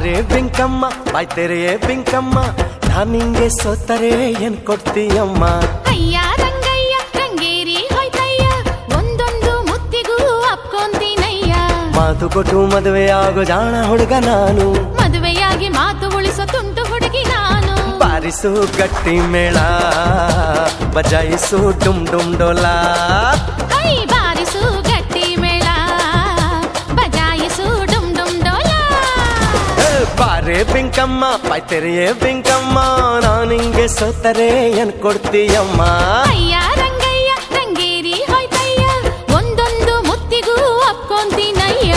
ಬಾರೆ ಬಿಂಕಮ್ಮ ಬಾಯ್ತೆರೆಯೇ ಬಿಂಕಮ್ಮ ನಾನ್ ನಿಂಗೆ ಸೋತರೆ ಏನ್ ಕೊಡ್ತೀಯಮ್ಮ ಅಯ್ಯ ರಂಗಯ್ಯ ರಂಗೇರಿ ಹೋಯ್ತಯ್ಯ ಒಂದೊಂದು ಮುತ್ತಿಗೂ ಅಪ್ಕೊಂತೀನಯ್ಯ ಮಾತು ಕೊಟ್ಟು ಮದುವೆ ಆಗೋ ಜಾಣ ಹುಡುಗ ನಾನು ಮದುವೆಯಾಗಿ ಮಾತು ಉಳಿಸೋ ತುಂಟು ಹುಡುಗಿ ನಾನು ಬಾರಿಸು ಗಟ್ಟಿ ಮೇಳ ಬಜಾಯಿಸು ಡುಮ್ ಡುಮ್ ಡೋಲಾ ಐ ಬಾರಿಸು ಗಟ್ಟಿ ಮೇಳ ಬಜಾಯಿಸು ಡುಮ್ ಡುಮ್ ಡೋಲ ಏ, ಬಾರೆ ಬಿಂಕಮ್ಮ ಬಾಯ್ತೆರೆಯೇ ಬಿಂಕಮ್ಮ ನಾನ್ ನಿಂಗೆ ಸೋತರೆ ಏನ್ ಕೊಡ್ತೀಯಮ್ಮ ಅಯ್ಯ ರಂಗಯ್ಯ ರಂಗೇರಿ ಹೋಯ್ತಯ್ಯ ಒಂದೊಂದು ಮುತ್ತಿಗೂ ಅಪ್ಕೊಂತೀನಯ್ಯ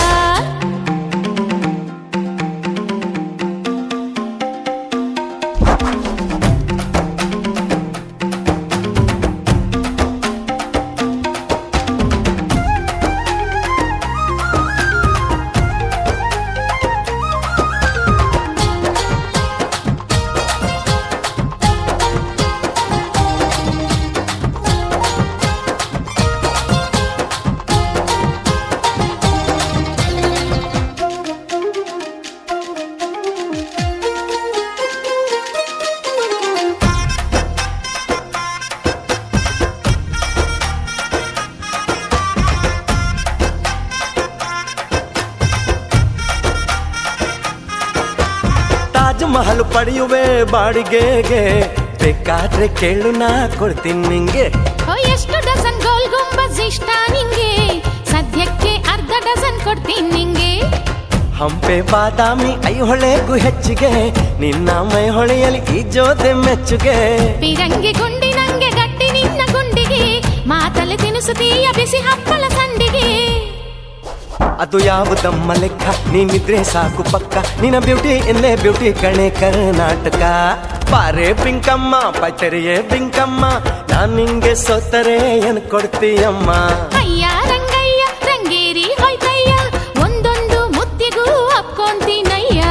ತಾಜ್ ಮಹಲ್ ಪಡೆಯುವೆ ಬಾಡಿಗೆಗೆ ಬೇಕಾದ್ರೆ ಕೇಳು ನಾ ಕೊಡ್ತೀನಿ ನಿಂಗೆ ಓ ಎಷ್ಟು ಡಜನ್ ಗೋಲ್ ಗುಂಬಜ್ ಇಷ್ಟ ನಿಂಗೆ ಸದ್ಯಕ್ಕೆ ಅರ್ಧ ಡಜನ್ ಕೊಡ್ತೀನಿ ನಿಂಗೆ ಹಂಪೆ ಬಾದಾಮಿ ಐಹೊಳೆಗೂ ಹೆಚ್ಚಿಗೆ ನಿನ್ನ ಮೈ ಹೊಳೆಯಲ್ಲಿ ಈ ಜೋತೆ ಮೆಚ್ಚುಗೆ ಪಿರಂಗಿ ಗುಂಡಿ ನಂಗೆ ಗಟ್ಟಿ ನಿನ್ನ ಗುಂಡಿಗೆ ಮಾತಲ್ಲಿ ತಿನಿಸುತ್ತೀಯ ಬಿಸಿ ಹಪ್ಪಳ ಸಂಡಿಗೆ ಅದು ಯಾವುದಮ್ಮ ಲೆಕ್ಕ ನೀನಿದ್ರೆ ಸಾಕು ಪಕ್ಕ ನಿನ್ನ ಬ್ಯೂಟಿ ಎಲ್ಲೇ ಬ್ಯೂಟಿ ಕಣೆ ಕರ್ನಾಟಕ ಬಾರೆ ಬಿಂಕಮ್ಮ ಬೈತರಿಯೇ ಬಿಂಕಮ್ಮ ನಾನ್ ನಿಂಗೆ ಸೋತರೆ ಏನ್ ಕೊಡ್ತೀಯಮ್ಮ ಅಯ್ಯ ರಂಗಯ್ಯ ರಂಗೇರಿ ಹೋಯ್ತಯ್ಯ ಒಂದೊಂದು ಮುತ್ತಿಗೂ ಅಪ್ಕೊಂತೀನಯ್ಯ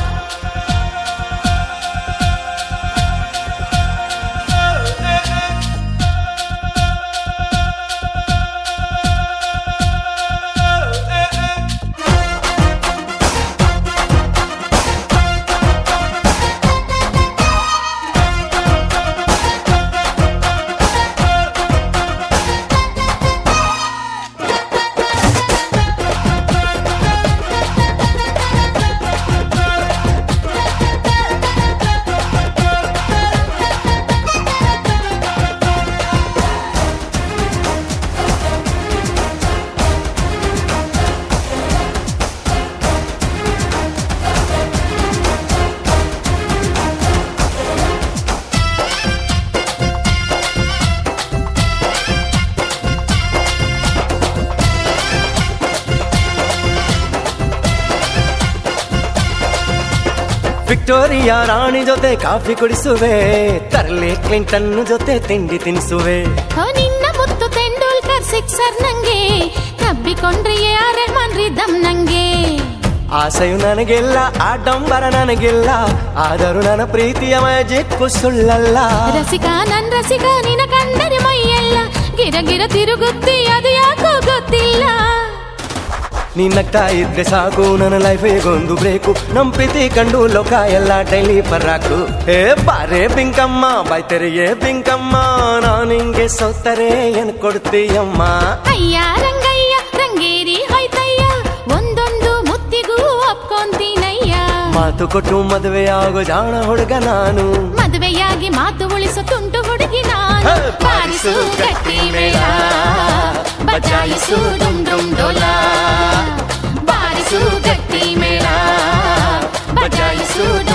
ವಿಕ್ಟೋರಿಯಾ ರಾಣಿ ಜೊತೆ ಕಾಫಿ ಕುಡಿಸುವೆ ತರ್ಲೆ ಕ್ಲಿಂಟನ್ ಜೊತೆ ತಿಂಡಿ ತಿನ್ನಿಸುವೆ ಓ ನಿನ್ನ ಮುತ್ತು ತೆಂಡೂಲ್ಕರ್ ಸಿಕ್ಸರ್ ನಂಗೆ ತಬ್ಬಿಕೊಂಡ್ರೆ ಆರ್ ರೆಹಮಾನ್ ರಿದಮ್ ನಂಗೆ ಆಸೆಯು ನನಗೆಲ್ಲ ಆಡಂಬರ ನನಗೆಲ್ಲ ಆದರೂ ನನ್ನ ಪ್ರೀತಿಯ ಮ್ಯಾಜಿಕ್ಕು ಸುಳ್ಳಲ್ಲ ರಸಿಕ ನನ್ ರಸಿಕ ನಿನ ಕಂಡರೆ ಮೈಯೆಲ್ಲ ಗಿರ ಗಿರ ತಿರುಗುತ್ತಿ ಅದು ಯಾಕೋ ಗೊತ್ತಿಲ್ಲ ನೀ ನಗ್ತಾ ಇದ್ರೆ ಸಾಕು ನನ್ನ ಲೈಫ್ ಹೇಗೊಂದು ಬ್ರೇಕು ನಮ್ ಪ್ರೀತಿ ಕಂಡು ಲೋಕ ಎಲ್ಲ ಡೈಲಿ ಪರ್ರಾಕು ಏ ಬಾರೆ ಬಿಂಕಮ್ಮ ಬಾಯ್ತೆರೆಯೇ ಬಿಂಕಮ್ಮ ನಾನು ಹಿಂಗೆ ಸೋತರೆ ಏನ್ ಕೊಡ್ತೀಯಮ್ಮ ಅಯ್ಯ ರಂಗಯ್ಯ ರಂಗೇರಿ ಹೋಯ್ತಯ್ಯ ಒಂದೊಂದು ಮುತ್ತಿಗೂ ಒಪ್ಕೊಂತೀನಯ್ಯ ಮಾತು ಕೊಟ್ಟು ಮದುವೆ ಆಗೋ ಜಾಣ ಹುಡುಗ ನಾನು ಮದುವೆಯಾಗಿ ಮಾತು ಉಳಿಸೋ ತುಂಟು ಹುಡುಗಿ ನಾನು ಹೇ, ಬಾರಿಸು ಗಟ್ಟಿ ಮೇಳ ಬಜಾಯಿಸು ಡುಮ್ ಡುಮ್ ಡೋಲ ಬಾರಿಸು ಗಟ್ಟಿ ಮೇಳ ಬಜಾಯಿಸು